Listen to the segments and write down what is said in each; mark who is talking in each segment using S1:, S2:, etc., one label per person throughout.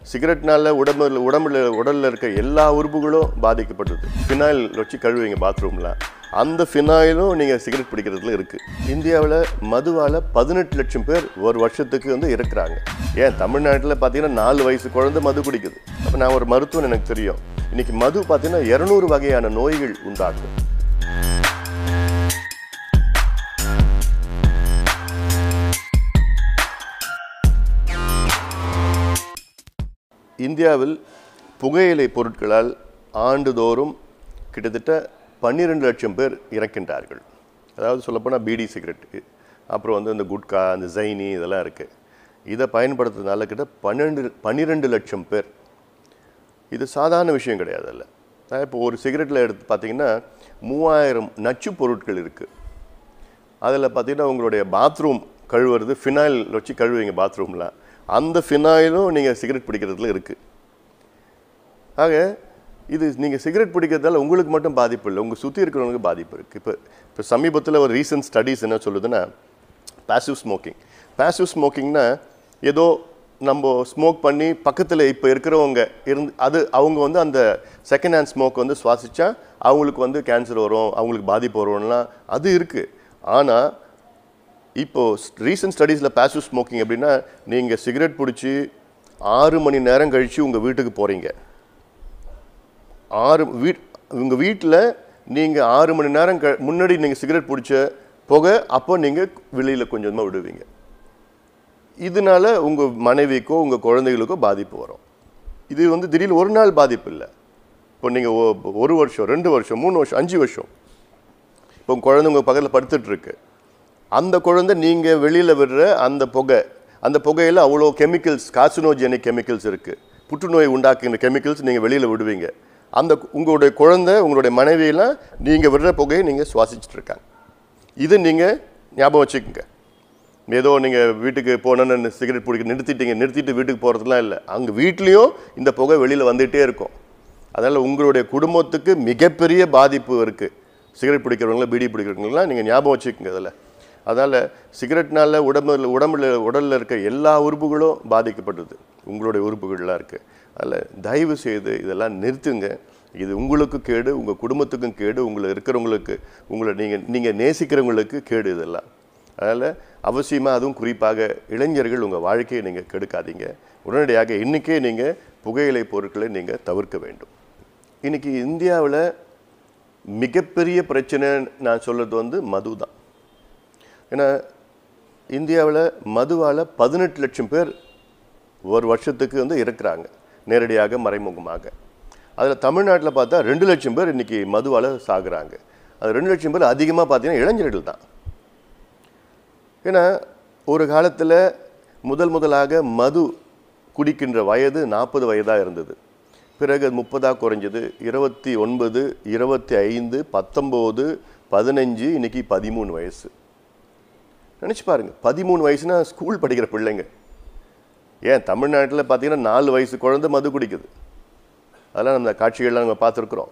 S1: சிகரெட்னால உடம்புல உடம்புல உடலில் இருக்க எல்லா உறுப்புகளும் பாதிக்கப்பட்டது ஃபினாயில் வச்சு கழுவுவீங்க பாத்ரூமில் அந்த ஃபினாயிலும் நீங்கள் சிகரெட் பிடிக்கிறதுல இருக்குது இந்தியாவில் மதுவால் பதினெட்டு லட்சம் பேர் ஒரு வருஷத்துக்கு வந்து இறக்குறாங்க ஏன் தமிழ்நாட்டில் பார்த்தீங்கன்னா நாலு வயசு குழந்தை மது குடிக்குது அப்போ நான் ஒரு மருத்துவன் எனக்கு தெரியும் இன்னைக்கு மது பார்த்தீங்கன்னா இரநூறு வகையான நோய்கள் உண்டாக்கும் இந்தியாவில் புகையிலை பொருட்களால் ஆண்டுதோறும் கிட்டத்தட்ட பன்னிரெண்டு லட்சம் பேர் இறக்கின்றார்கள் அதாவது சொல்லப்போனால் பீடி சிகரெட்டு அப்புறம் வந்து இந்த குட்கா அந்த ஜைனி இதெல்லாம் இருக்குது இதை பயன்படுத்துறதுனால கிட்ட பன்னெண்டு பன்னிரெண்டு லட்சம் பேர் இது சாதாரண விஷயம் கிடையாது அல்ல இப்போ ஒரு சிகரெட்டில் எடுத்து பார்த்தீங்கன்னா மூவாயிரம் நச்சு பொருட்கள் இருக்குது அதில் பார்த்தீங்கன்னா உங்களுடைய பாத்ரூம் கழுவுறது ஃபினாயில் வச்சு கழுவுவீங்க பாத்ரூமில் அந்த ஃபினாயிலும் நீங்கள் சிகரெட் பிடிக்கிறதுல இருக்குது ஆக இது நீங்கள் சிகரெட் பிடிக்கிறதால உங்களுக்கு மட்டும் பாதிப்பு இல்லை உங்கள் சுற்றி இருக்கிறவங்களுக்கு பாதிப்பு இருக்குது இப்போ இப்போ சமீபத்தில் ஒரு ரீசன்ட் ஸ்டடீஸ் என்ன சொல்லுதுன்னா பாசிவ் ஸ்மோக்கிங் பாசிவ் ஸ்மோக்கிங்னா ஏதோ நம்ம ஸ்மோக் பண்ணி பக்கத்தில் இப்போ இருக்கிறவங்க இருந்து அது அவங்க வந்து அந்த செகண்ட் ஹேண்ட் ஸ்மோக் வந்து சுவாசிச்சா அவங்களுக்கு வந்து கேன்சர் வரும் அவங்களுக்கு பாதிப்பு வரும்லாம் அது இருக்குது ஆனால் இப்போ ரீசன்ட் ஸ்டடீஸில் பாசிவ் ஸ்மோக்கிங் எப்படின்னா நீங்கள் சிகரெட் பிடிச்சி ஆறு மணி நேரம் கழித்து உங்கள் வீட்டுக்கு போகிறீங்க ஆறு வீட் உங்கள் வீட்டில் நீங்கள் ஆறு மணி நேரம் க முன்னாடி நீங்கள் சிகரெட் பிடிச்ச புகை அப்போ நீங்கள் வெளியில் கொஞ்சமாக விடுவீங்க இதனால உங்கள் மனைவிக்கோ உங்கள் குழந்தைகளுக்கோ பாதிப்பு வரும் இது வந்து திடீர்னு ஒரு நாள் பாதிப்பு இல்லை இப்போ நீங்கள் ஒரு வருஷம் ரெண்டு வருஷம் மூணு வருஷம் அஞ்சு வருஷம் இப்போ உங்கள் குழந்தை உங்கள் பக்கத்தில் படுத்துட்டு இருக்கு அந்த குழந்தை நீங்கள் வெளியில் விடுற அந்த புகை அந்த புகையில் அவ்வளோ கெமிக்கல்ஸ் கார்சினோஜெனிக் கெமிக்கல்ஸ் இருக்குது புற்றுநோய் உண்டாக்குகிற கெமிக்கல்ஸ் நீங்கள் வெளியில் விடுவீங்க அந்த உங்களுடைய குழந்தை உங்களுடைய மனைவியெல்லாம் நீங்கள் விடுற புகையை நீங்கள் சுவாசிச்சுட்டு இருக்காங்க இது நீங்கள் ஞாபகம் வச்சுக்கோங்க ஏதோ நீங்கள் வீட்டுக்கு போனோன்னு சிகரெட் பிடிக்க நிறுத்திட்டீங்க நிறுத்திட்டு வீட்டுக்கு போகிறதுலாம் இல்லை அங்கே வீட்லேயும் இந்த புகை வெளியில் வந்துகிட்டே இருக்கும் அதனால் உங்களுடைய குடும்பத்துக்கு மிகப்பெரிய பாதிப்பு இருக்குது சிகரெட் பிடிக்கிறவங்கள பீடி பிடிக்கிறவங்களாம் நீங்கள் ஞாபகம் வச்சுக்கோங்க அதில் அதனால் சிகரெட்னால உடம்புல உடம்புல உடலில் இருக்க எல்லா உறுப்புகளும் பாதிக்கப்பட்டது உங்களுடைய உறுப்புகள்லாம் இருக்குது அதில் தயவு செய்து இதெல்லாம் நிறுத்துங்க இது உங்களுக்கு கேடு உங்கள் குடும்பத்துக்கும் கேடு உங்களை இருக்கிறவங்களுக்கு உங்களை நீங்கள் நீங்கள் நேசிக்கிறவங்களுக்கு கேடு இதெல்லாம் அதனால் அவசியமாக அதுவும் குறிப்பாக இளைஞர்கள் உங்கள் வாழ்க்கையை நீங்கள் கெடுக்காதீங்க உடனடியாக இன்றைக்கே நீங்கள் புகையிலை பொருட்களை நீங்கள் தவிர்க்க வேண்டும் இன்றைக்கி இந்தியாவில் மிகப்பெரிய பிரச்சனை நான் சொல்கிறது வந்து மது தான் ஏன்னா இந்தியாவில் மதுவால் பதினெட்டு லட்சம் பேர் ஒரு வருஷத்துக்கு வந்து இறக்குறாங்க நேரடியாக மறைமுகமாக அதில் தமிழ்நாட்டில் பார்த்தா ரெண்டு லட்சம் பேர் இன்றைக்கி மதுவால் சாகுறாங்க அது ரெண்டு லட்சம் பேர் அதிகமாக பார்த்தீங்கன்னா இளைஞர்கள் தான் ஏன்னா ஒரு காலத்தில் முதல் முதலாக மது குடிக்கின்ற வயது நாற்பது வயதாக இருந்தது பிறகு அது முப்பதாக குறைஞ்சது இருபத்தி ஒன்பது இருபத்தி ஐந்து பத்தொம்போது பதினஞ்சு இன்னைக்கு பதிமூணு வயசு நினச்சி பாருங்க பதிமூணு வயசுனா ஸ்கூல் படிக்கிற பிள்ளைங்க ஏன் தமிழ்நாட்டில் பார்த்தீங்கன்னா நாலு வயசு குழந்தை மது குடிக்குது அதெல்லாம் நம்ம காட்சிகள்லாம் நம்ம பார்த்துருக்குறோம்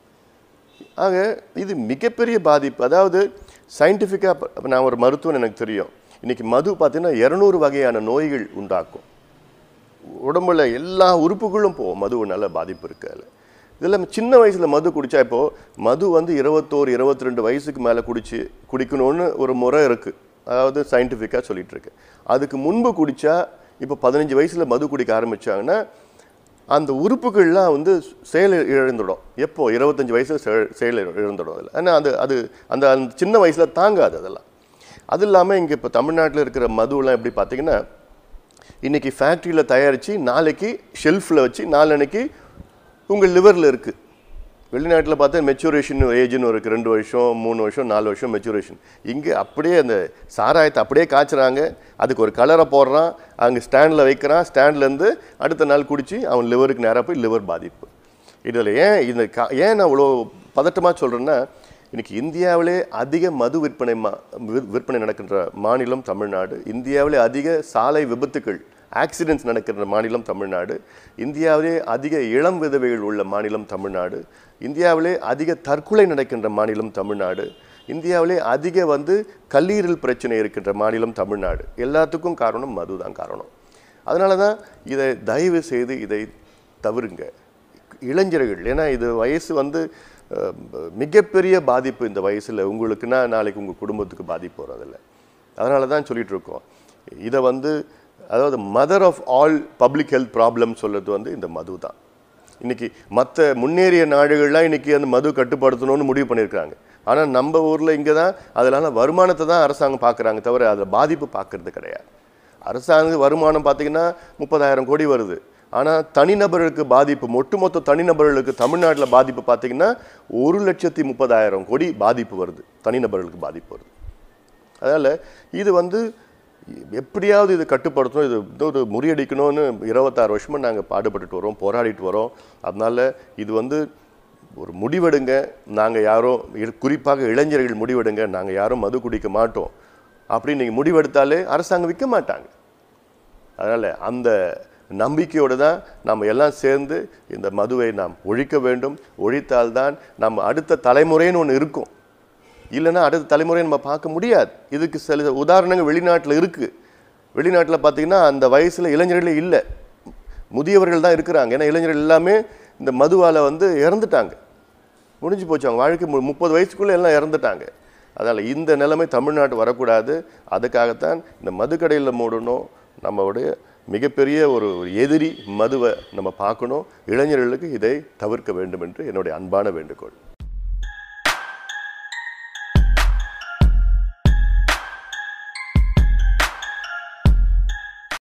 S1: ஆக இது மிகப்பெரிய பாதிப்பு அதாவது சயின்டிஃபிக்காக நான் ஒரு மருத்துவன் எனக்கு தெரியும் இன்றைக்கி மது பார்த்தீங்கன்னா இரநூறு வகையான நோய்கள் உண்டாக்கும் உடம்புல எல்லா உறுப்புகளும் போகும் மதுவுனால பாதிப்பு இருக்கு அதில் இதெல்லாம் சின்ன வயசில் மது குடித்தா இப்போது மது வந்து இருபத்தோரு இருபத்தி ரெண்டு வயசுக்கு மேலே குடிச்சு குடிக்கணும்னு ஒரு முறை இருக்குது அதாவது சயின்டிஃபிக்காக சொல்லிட்டு இருக்கு அதுக்கு முன்பு குடித்தா இப்போ பதினஞ்சு வயசில் மது குடிக்க ஆரம்பித்தாங்கன்னா அந்த உறுப்புகள்லாம் வந்து செயல் இழந்துடும் எப்போ இருபத்தஞ்சி வயசில் செயல் செயல் இழந்துடும் அதில் ஆனால் அது அது அந்த அந்த சின்ன வயசில் தாங்காது அதெல்லாம் அது இல்லாமல் இங்கே இப்போ தமிழ்நாட்டில் இருக்கிற மதுவெலாம் எப்படி பார்த்தீங்கன்னா இன்றைக்கி ஃபேக்ட்ரியில் தயாரித்து நாளைக்கு ஷெல்ஃபில் வச்சு நாளன்னைக்கு உங்கள் லிவரில் இருக்குது வெளிநாட்டில் பார்த்தா மெச்சூரேஷன் ஏஜ்னு இருக்குது ரெண்டு வருஷம் மூணு வருஷம் நாலு வருஷம் மெச்சூரேஷன் இங்கே அப்படியே அந்த சாராயத்தை அப்படியே காய்ச்சுறாங்க அதுக்கு ஒரு கலரை போடுறான் அங்கே ஸ்டாண்டில் வைக்கிறான் ஸ்டாண்ட்லேருந்து அடுத்த நாள் குடித்து அவன் லிவருக்கு நேராக போய் லிவர் பாதிப்பு இதில் ஏன் இந்த கா ஏன் நான் இவ்வளோ பதட்டமாக சொல்கிறேன்னா இன்னைக்கு இந்தியாவிலே அதிக மது விற்பனை மா வி- விற்பனை நடக்கின்ற மாநிலம் தமிழ்நாடு இந்தியாவிலே அதிக சாலை விபத்துக்கள் ஆக்சிடென்ட்ஸ் நடக்கின்ற மாநிலம் தமிழ்நாடு இந்தியாவிலே அதிக இளம் விதவைகள் உள்ள மாநிலம் தமிழ்நாடு இந்தியாவிலே அதிக தற்கொலை நடக்கின்ற மாநிலம் தமிழ்நாடு இந்தியாவிலே அதிக வந்து கல்லீரல் பிரச்சனை இருக்கின்ற மாநிலம் தமிழ்நாடு எல்லாத்துக்கும் காரணம் மது தான் காரணம் அதனால தான் இதை தயவு செய்து இதை தவிருங்க இளைஞர்கள் ஏன்னா இது வயசு வந்து அஹ், மிகப்பெரிய பாதிப்பு இந்த வயசில் உங்களுக்குன்னா நாளைக்கு உங்கள் குடும்பத்துக்கு பாதிப்பு வரதில்லை அதனால தான் சொல்லிட்டு இருக்கோம் இதை வந்து அதாவது mother of all public health problem சொல்றது வந்து இந்த மது தான் இன்னைக்கு மற்ற முன்னேறிய நாடுகள்லாம் இன்னைக்கு அந்த மது கட்டுப்படுத்தணும்னு முடிவு பண்ணியிருக்காங்க ஆனால் நம்ம ஊரில் இங்கே தான் அதனால வருமானத்தை தான் அரசாங்கம் பார்க்குறாங்க தவிர அதில் பாதிப்பு பார்க்கறது கிடையாது அரசாங்க வருமானம் பார்த்தீங்கன்னா முப்பதாயிரம் கோடி வருது ஆனால் தனிநபர்களுக்கு பாதிப்பு ஒட்டுமொத்த தனிநபர்களுக்கு தமிழ்நாட்டில் பாதிப்பு பார்த்தீங்கன்னா ஒரு லட்சத்தி முப்பதாயிரம் கோடி பாதிப்பு வருது தனிநபர்களுக்கு பாதிப்பு வருது அதனால் இது வந்து எப்படியாவது இது கட்டுப்படுத்தணும் இது இது ஒரு முறியடிக்கணும்னு இருபத்தாறு வருஷமாக நாங்கள் பாடுபட்டுட்டு வரோம் போராடிட்டு வரோம் அதனால இது வந்து ஒரு முடிவெடுங்க நாங்கள் யாரும் இரு- குறிப்பாக இளைஞர்கள் முடிவெடுங்க நாங்கள் யாரும் மது குடிக்க மாட்டோம் அப்படின்னு நீங்கள் முடிவெடுத்தாலே அரசாங்கம் விற்க மாட்டாங்க அதனால் அந்த நம்பிக்கையோடு தான் நம்ம எல்லாம் சேர்ந்து இந்த மதுவை நாம் ஒழிக்க வேண்டும் ஒழித்தால்தான் நம்ம அடுத்த தலைமுறைன்னு ஒன்று இருக்கும் இல்லைன்னா அடுத்த தலைமுறையை நம்ம பார்க்க முடியாது இதுக்கு சில உதாரணங்கள் வெளிநாட்டில் இருக்குது வெளிநாட்டில் பார்த்தீங்கன்னா அந்த வயசில் இளைஞர்களே இல்லை முதியவர்கள் தான் இருக்கிறாங்க ஏன்னா இளைஞர்கள் எல்லாமே இந்த மதுவால் வந்து இறந்துட்டாங்க முடிஞ்சு போச்சு அவங்க வாழ்க்கை மு- முப்பது வயசுக்குள்ளே எல்லாம் இறந்துட்டாங்க அதனால் இந்த நிலைமை தமிழ்நாட்டு வரக்கூடாது அதுக்காகத்தான் இந்த மதுக்கடையில் மூடணும் நம்மளுடைய மிகப்பெரிய ஒரு எதிரி மதுவை நம்ம பார்க்கணும் இளைஞர்களுக்கு இதை தவிர்க்க வேண்டும் என்று என்னுடைய அன்பான வேண்டுகோள்